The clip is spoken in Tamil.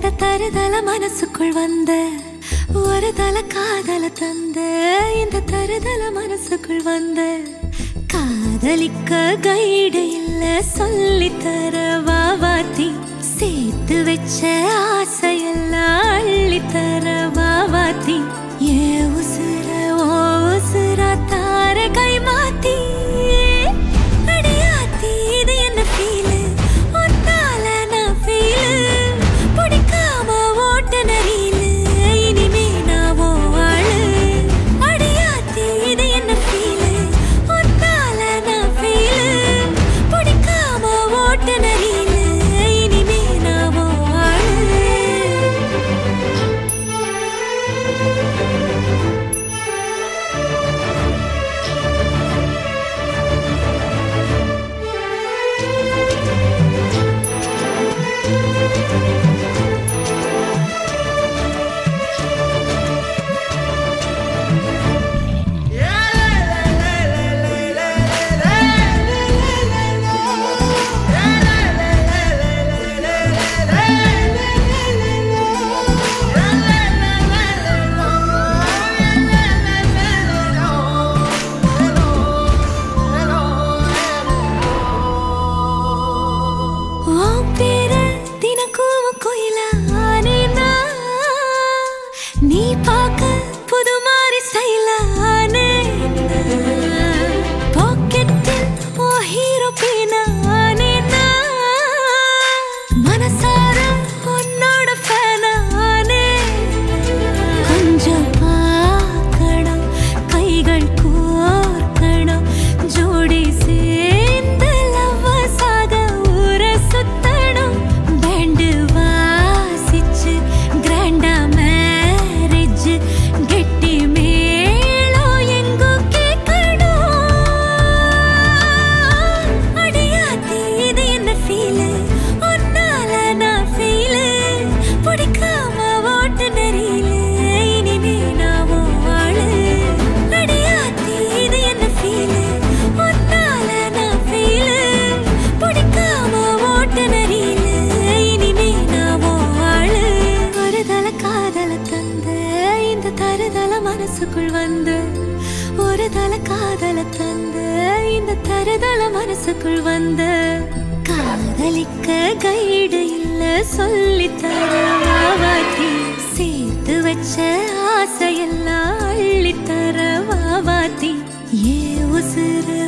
இந்த தருதல மனசுக்குள் வந்த ஒரு தல காதல தந்த இந்த தருதல மனசுக்குள் வந்த காதலிக்க கைடு இல்ல சொல்லி தர வாவாத்தி சேர்த்து வச்ச ஆசையெல்லாம் அள்ளி தர வாவாத்தி ஏ உசுர ஓ உசுரா தார கை மாத்தி அடியாத்தி இது என்ன ஃபீலு ஒத்தால நான் ஃபீலு பிடிக்காம ஓட்ட நரியிலு இனிமே நான் ஓ ஆளு அடியாத்தி இது என்ன ஃபீலு ஒத்தால நான் ஃபீலு பிடிக்காம ஓட்ட நரியிலு இனிமே நான் ஓ ஆளு உன் பேர தினக்கும் கோயிலா ஆனேனா? நீ பார்க்க புது மாதிரி ஸ்டைலா ஆனேனா? பாக்கெட்டில் உன் hero pin ஆனேனா? மனசார உன்னோட fan ஆனேனா? கொஞ்சம் பார்க்கணும், கைகள் கோர்க்கணும், ஜோடி சேர்ந்து lovers ஆக ஊரை சுத்தணும். band வாசிச்சு grand ஆ marriage, கெட்டி மேளம் எங்கும் கேட்கணும். அடியாத்தி, இது என்ன feel? உன்னால நான் feel. பிடிக்காம ஓட்டு நெறியில இனிமே நான் உன் ஆளு. அடியாத்தி, இது என்ன feel? உன்னால நான் feel. பிடிக்காம ஓட்டு நெறியில இனிமே நான் உன் ஆளு. ஒரு தல காதல தந்த இந்த தருதல மனசுக்குள் வந்து ஒரு தல காதல தந்த இந்த தருதல மனசுக்குள் வந்து காதலிக்க கைடு இல்ல சொல்லி தரவாவாத்தி சேர்த்து வச்ச ஆசையெல்லாம் அள்ளி தரவாவாத்தி ஏ உசுறு